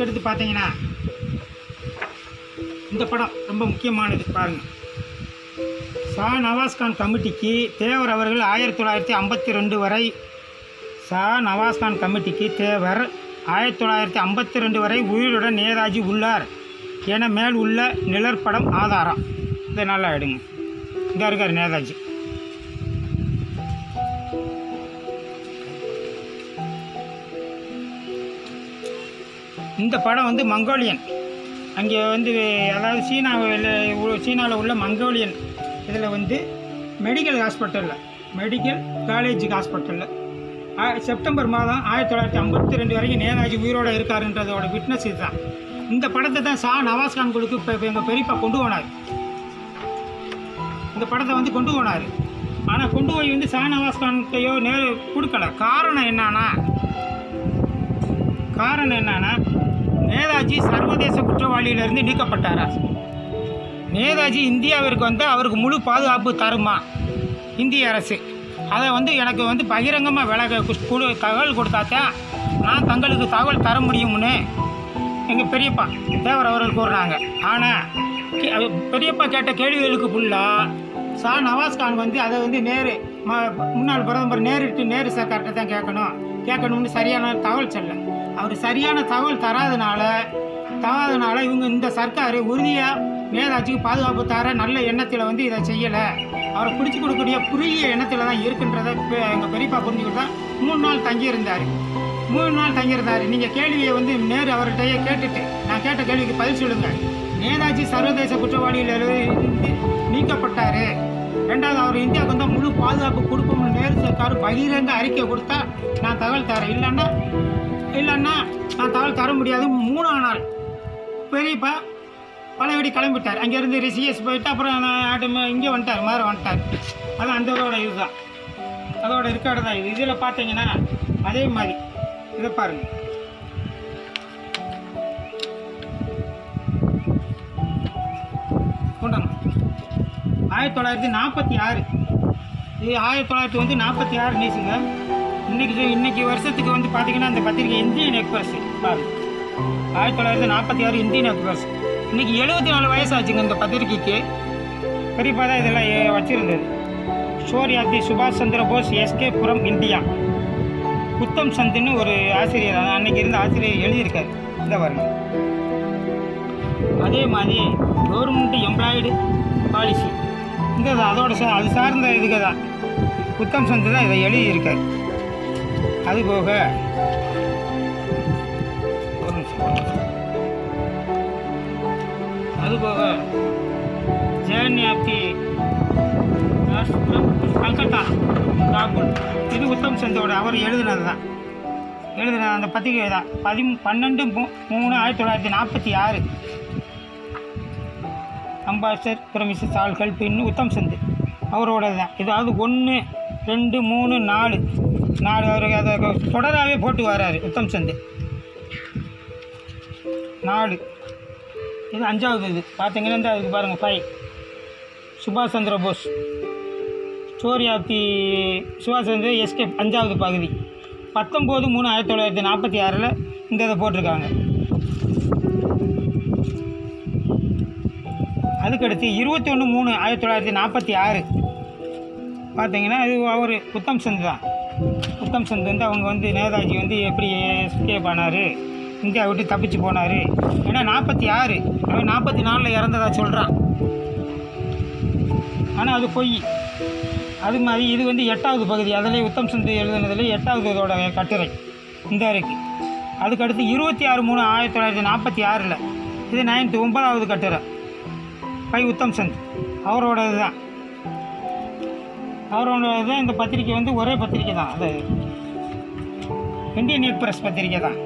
அதுக்கடுத்து பார்த்தீங்கன்னா இந்த படம் ரொம்ப முக்கியமானது பாருங்கள் ஷா நவாஸ்கான் கமிட்டிக்கு தேவர் அவர்கள் ஆயிரத்தி தொள்ளாயிரத்தி ஐம்பத்தி ரெண்டு வரை ஷா நவாஸ்கான் கமிட்டிக்கு தேவர் ஆயிரத்தி தொள்ளாயிரத்தி ஐம்பத்தி ரெண்டு வரை உயிருடன் நேதாஜி உள்ளார் என மேல் உள்ள நிழற்படம் ஆதாரம் இதை நல்லா எடுங்க இந்த இருக்கார் நேதாஜி இந்த படம் வந்து மங்கோலியன் அங்கே வந்து அதாவது சீனாவில் சீனாவில் உள்ள மங்கோலியன் இதில் வந்து மெடிக்கல் ஹாஸ்பிட்டலில் மெடிக்கல் காலேஜ் ஹாஸ்பிட்டலில் செப்டம்பர் மாதம் ஆயிரத்தி தொள்ளாயிரத்தி ஐம்பத்தி ரெண்டு வரைக்கும் நேதாஜி உயிரோடு இருக்காருன்றதோட விட்னஸ் இதுதான் இந்த படத்தை தான் ஷா நவாஸ்கான் கொடுக்கு இப்போ எங்கள் பெரியப்பா கொண்டு போனார் இந்த படத்தை வந்து கொண்டு போனார் ஆனால் கொண்டு போய் வந்து ஷா நவாஸ்கான்கிட்டையோ நேரு கொடுக்கல காரணம் என்னன்னா காரணம் என்னன்னா நேதாஜி சர்வதேச குற்றவாளியிலிருந்து நீக்கப்பட்டாரா நேதாஜி இந்தியாவிற்கு வந்து அவருக்கு முழு பாதுகாப்பு தருமா இந்திய அரசு அதை வந்து எனக்கு வந்து பகிரங்கமாக விலக குஸ்- கொடு தகவல் கொடுத்தாத்தான் நான் தங்களுக்கு தகவல் தர முடியும்னு எங்கள் பெரியப்பா தேவர் அவர்கள் கூறுறாங்க ஆனால் பெரியப்பா கேட்ட கேள்விகளுக்கு ஃபுல்லாக ஷா நவாஸ்கான் வந்து அதை வந்து நேரு ம முன்னாள் பிரதமர் நேரிட்டு நேரு சர்க்கார்கிட்ட தான் கேட்கணும் கேட்கணும்னு சரியான தகவல் சொல்ல அவர் சரியான தகவல் தராதனால தராதனால இவங்க இந்த சர்க்கார் உறுதியாக நேதாஜிக்கு பாதுகாப்பு தர நல்ல எண்ணத்தில் வந்து இதை செய்யலை அவரை பிடிச்சி கொடுக்கக்கூடிய குறுகிய எண்ணத்தில் தான் இருக்குன்றதை எங்கள் பெரியப்பா புரிஞ்சுக்கிட்டு தான் மூணு நாள் தங்கியிருந்தார் மூணு நாள் தங்கியிருந்தார் நீங்கள் கேள்வியை வந்து நேரு அவர்கிட்டயே கேட்டுட்டு நான் கேட்ட கேள்விக்கு பதில் சொல்லுங்கள் நேதாஜி சர்வதேச குற்றவாளியிலிருந்து நீக்கப்பட்டார் ரெண்டாவது அவர் இந்தியாவுக்கு வந்து முழு பாதுகாப்பு கொடுப்போம்னு நேரு சர்க்கார் பகிரங்க அறிக்கை கொடுத்தா நான் தகவல் தரேன் இல்லைன்னா இல்லைன்னா நான் தகவல் தர முடியாது மூணாம் நாள் பெரியப்பா பழையபடி கிளம்பிட்டார் அங்கேருந்து ரிஷிகேஷ் போயிட்டு அப்புறம் நான் இங்கே வந்துட்டார் மாற வந்துட்டார் அதான் அந்த இதோட இதுதான் அதோட இருக்காடு தான் இது இதில் பார்த்தீங்கன்னா அதே மாதிரி இதை பாருங்க கொண்டாங்க ஆயிரத்தி தொள்ளாயிரத்தி நாற்பத்தி ஆறு இது ஆயிரத்தி தொள்ளாயிரத்தி வந்து நாற்பத்தி ஆறு நியூஸுங்க இன்னைக்கு இன்னைக்கு வருஷத்துக்கு வந்து பார்த்தீங்கன்னா அந்த பத்திரிகை இந்தியன் எக்ஸ்பிரஸ் பாருங்க ஆயிரத்தி தொள்ளாயிரத்தி நாற்பத்தி ஆறு இந்தியன் எக்ஸ்பிரஸ் இன்னைக்கு எழுபத்தி நாலு வயசாச்சுங்க இந்த பத்திரிகைக்கு பெரியப்பா தான் இதெல்லாம் ஏ- வச்சிருந்தது ஸ்டோரி ஆஃப் தி சுபாஷ் Chandra Bose escape from India Uttam சந்துன்னு ஒரு ஆசிரியர் அதான் அன்னைக்கு இருந்த ஆசிரியர் எழுதியிருக்காரு இந்த பாருங்க அதே மாதிரி கவர்மெண்ட் எம்ப்ளாய்டு பாலிசி இந்த அதோட சா அது சார்ந்த இதுக்கு தான் உத்தம் சந்து தான் இதை எழுதியிருக்காரு அது போக ஒரு நிமிஷம், ஒரு நிமிஷம். அது போக journey of the Calcutta Kabul இது உத்தம் சந்தோட அவர் எழுதினது தான் எழுதின அந்த பத்திரிகை தான் பதி பன்னெண்டு மூ- மூணு ஆயிரத்தி தொள்ளாயிரத்தி நாற்பத்தி ஆறு அம்பாசர் பிரமிசஸ் ஆள்கள் பின்னு உத்தம் சந்து அவரோட தான் இதாவது ஒன்று ரெண்டு மூணு நாலு நாலு அவர் அதை தொடராகவே போட்டு வராரு உத்தம் சந்து நாலு இது அஞ்சாவது இது பார்த்தீங்கன்னா இந்த அதுக்கு பாருங்கள் ஃபைவ் சுபாஷ் Chandra Bose story of the சுபாஷ் சந்திர எஸ்கேப் அஞ்சாவது பகுதி பத்தொம்போது மூணு ஆயிரத்தி தொள்ளாயிரத்தி நாற்பத்தி ஆறில் இந்த இதை போட்டிருக்காங்க அதுக்கடுத்து இருபத்தி ஒன்று மூணு ஆயிரத்தி தொள்ளாயிரத்தி நாற்பத்தி ஆறு பார்த்தீங்கன்னா இது அவர் உத்தம் சந்த் தான் உத்தம் சந்த் வந்து அவங்க வந்து நேதாஜி வந்து எப்படி எஸ்கேப் ஆனார் இந்தியா விட்டு தப்பிச்சு போனார் ஏன்னா நாற்பத்தி ஆறு அவன் நாற்பத்தி நாலில் இறந்ததா சொல்கிறான் ஆனால் அது பொய் அது மாதிரி இது வந்து எட்டாவது பகுதி அதிலே உத்தம் சந்த் எழுதுனதுல எட்டாவது இதோட கட்டுரை இந்த இருக்கு அதுக்கடுத்து இருபத்தி ஆறு மூணு ஆயிரத்தி தொள்ளாயிரத்தி நாற்பத்தி ஆறில் இது நைன்த்து ஒன்பதாவது கட்டுரை பை உத்தம் சந்த் அவரோட இதுதான் அவரோட தான் இந்த பத்திரிக்கை வந்து ஒரே பத்திரிக்கை தான் அது இந்தியன் எக்ஸ்பிரஸ் பத்திரிக்கை தான்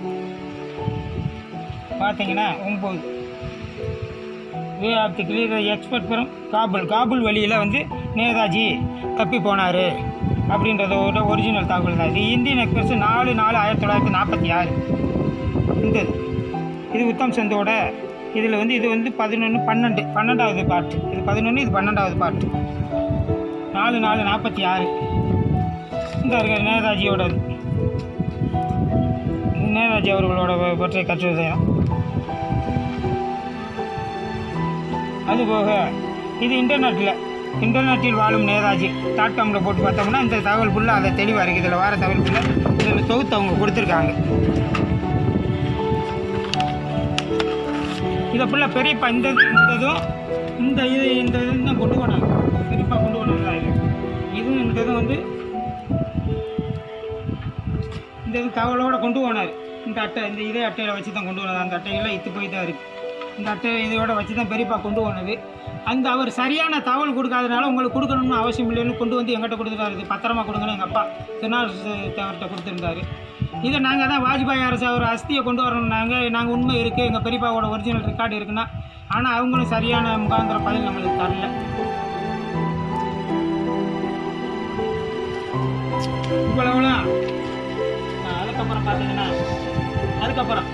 பார்த்தீங்கன்னா ஒம்பது way of the clear expert பெறும் காபுல் காபுல் வழியில் வந்து நேதாஜி தப்பி போனார் அப்படின்றதோட ஒரிஜினல் தகவல் தான் இது இந்தியன் எக்ஸ்பிரஸ் நாலு நாலு ஆயிரத்தி தொள்ளாயிரத்தி நாற்பத்தி ஆறு இந்த இது. இது உத்தம் சந்தோட இதில் வந்து இது வந்து பதினொன்று பன்னெண்டு பன்னெண்டாவது பார்ட் இது பதினொன்று இது பன்னெண்டாவது பார்ட் நாலு நாலு நாற்பத்தி ஆறு இந்த இருக்கிற நேதாஜியோட இது. நேதாஜி அவர்களோட ப- பற்றிய கட்டுரை தான் அதுபோக இது இன்டர்நெட்டில் இன்டர்நெட்டில் வாழும் நேதாஜி டாட் காமில் போட்டு பார்த்தோம்னா இந்த தகவல் ஃபுல்லாக அதை தெளிவாக இருக்குது இதில் வர தகவல் ஃபுல்லாக இதில் தொகுத்து அவங்க கொடுத்துருக்காங்க இதை ஃபுல்லாக பெரியப்பா இந்த இந்த இதுவும் இந்த இது இந்த இது தான் கொண்டு போனாங்க பெரியப்பா கொண்டு போனது இது இதுவும் இந்த இதுவும் வந்து இந்த இது தகவலோட கொண்டு போனார் இந்த அட்டை இந்த இதே அட்டையில் வச்சு தான் கொண்டு போனது அந்த அட்டையெல்லாம் இத்து போய் தான் இருக்குது இந்த அட்டை இதோட வச்சு தான் பெரியப்பா கொண்டு போனது அந்த அவர் சரியான தகவல் கொடுக்காதனால உங்களுக்கு கொடுக்கணும்னு அவசியம் இல்லைன்னு கொண்டு வந்து எங்கிட்ட கொடுத்துட்டாரு இது பத்திரமா கொடுங்கன்னு எங்கள் அப்பா தென்னாலிராச தேவர்கிட்ட கொடுத்துருந்தாரு இதை நாங்கள் தான் வாஜ்பாய் அரசு அவர் அஸ்தியை கொண்டு வரணும்னாங்க நாங்கள் உண்மை இருக்குது எங்கள் பெரியப்பாவோட ஒரிஜினல் ரெக்கார்டு இருக்குன்னா ஆனால் அவங்களும் சரியான முகாந்திர பதில் நம்மளுக்கு தரல இவ்வளவுலாம் ஆஹ் அதுக்கப்புறம் பார்த்தீங்கன்னா அதுக்கப்புறம்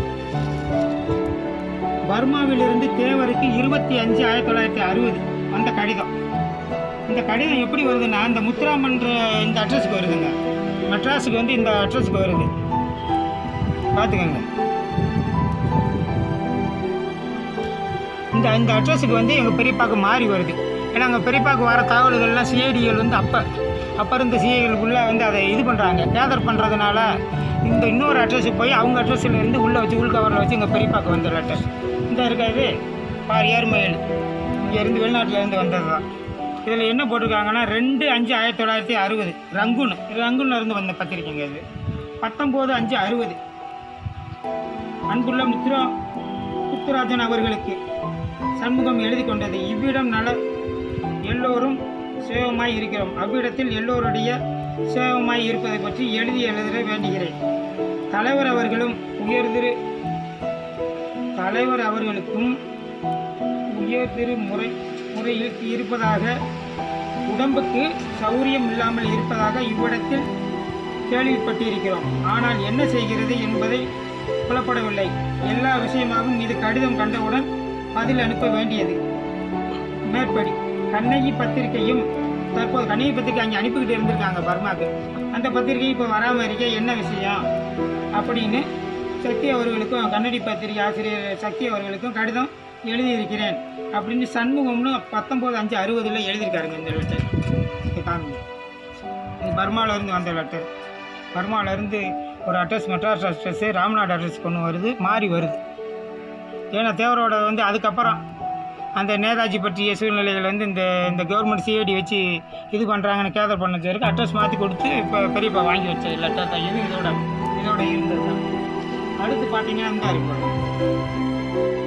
பர்மாவிலிருந்து தேவருக்கு இருபத்தி அஞ்சு ஆயிரத்தி தொள்ளாயிரத்தி அறுபது வந்த கடிதம் இந்த கடிதம் எப்படி வருதுன்னா இந்த முத்துராமன்ற இந்த அட்ரஸுக்கு வருதுங்க மெட்ராஸுக்கு வந்து இந்த அட்ரஸுக்கு வருது பார்த்துக்கோங்க இந்த இந்த அட்ரஸுக்கு வந்து எங்கள் பெரியப்பாக்கு மாறி வருது ஏன்னா எங்கள் பெரியப்பாக்கு வர தகவல்கள்லாம் சிஐடிகள் வந்து அப்போ அப்போ இருந்த சிஐகளுக்குள்ளே வந்து அதை இது பண்ணுறாங்க கேதர் பண்ணுறதுனால இந்த இன்னொரு அட்ரஸுக்கு போய் அவங்க அட்ரஸில் இருந்து உள்ளே வச்சு உள் கவரில் வச்சு எங்கள் பெரியப்பாக்கு வந்த லெட்டர் இந்த இருக்காது பார் ஏர்மயில் இங்கேருந்து வெளிநாட்டிலேருந்து வந்தது தான் இதில் என்ன போட்டிருக்காங்கன்னா ரெண்டு அஞ்சு ஆயிரத்தி தொள்ளாயிரத்தி அறுபது ரங்குன் ரங்குன்ல இருந்து வந்த பத்திரிக்கைங்க இது பத்தொம்போது அஞ்சு அறுபது அன்புள்ள முத்துரா முத்துராஜன் அவர்களுக்கு சண்முகம் எழுதி கொண்டது இவ்விடம் நல எல்லோரும் சேவமாய் இருக்கிறோம் அவ்விடத்தில் எல்லோருடைய சேவமாய் இருப்பதை பற்றி எழுதி எழுத வேண்டுகிறேன் தலைவர் அவர்களும் உயர்திரு தலைவர் அவர்களுக்கும் உயர்திரு முறை முறையில் இருப்பதாக உடம்புக்கு சௌரியம் இல்லாமல் இருப்பதாக இவ்விடத்தில் கேள்விப்பட்டிருக்கிறோம் ஆனால் என்ன செய்கிறது என்பதை புலப்படவில்லை எல்லா விஷயமாகவும் இது கடிதம் கண்டவுடன் பதில் அனுப்ப வேண்டியது மேற்படி கண்ணகி பத்திரிகையும் தற்போது கண்ணகி பத்திரிகை அங்கே அனுப்பிக்கிட்டு இருந்திருக்காங்க பர்மாக்கு அந்த பத்திரிகை இப்போ வராமல் இருக்க என்ன விஷயம் அப்படின்னு சக்தி அவர்களுக்கும் கண்ணடி பத்திரிகை ஆசிரியர் சக்தி அவர்களுக்கும் கடிதம் எழுதியிருக்கிறேன் அப்படின்னு சண்முகம்னு பத்தொம்போது அஞ்சு அறுபதில் எழுதியிருக்காருங்க இந்த லெட்டர் இது காமிங்க இது பர்மாவிலேருந்து வந்த லெட்டர் பர்மாவிலேருந்து ஒரு address Madras address Ramnad address கொண்டு வருது மாறி வருது ஏன்னா தேவரோட வந்து அதுக்கப்புறம் அந்த நேதாஜி பற்றிய சூழ்நிலைகள் வந்து இந்த இந்த கவர்மெண்ட் சிஐடி வச்சு இது பண்ணுறாங்கன்னு கேதர் பண்ண வச்சிருக்கு அட்ரஸ் மாற்றி கொடுத்து இப்போ பெரியப்பா வாங்கி வச்ச லெட்டர் தான் இது இதோட இதோட இருந்தது தான் அடுத்து பார்த்தீங்கன்னா இந்த இருக்கு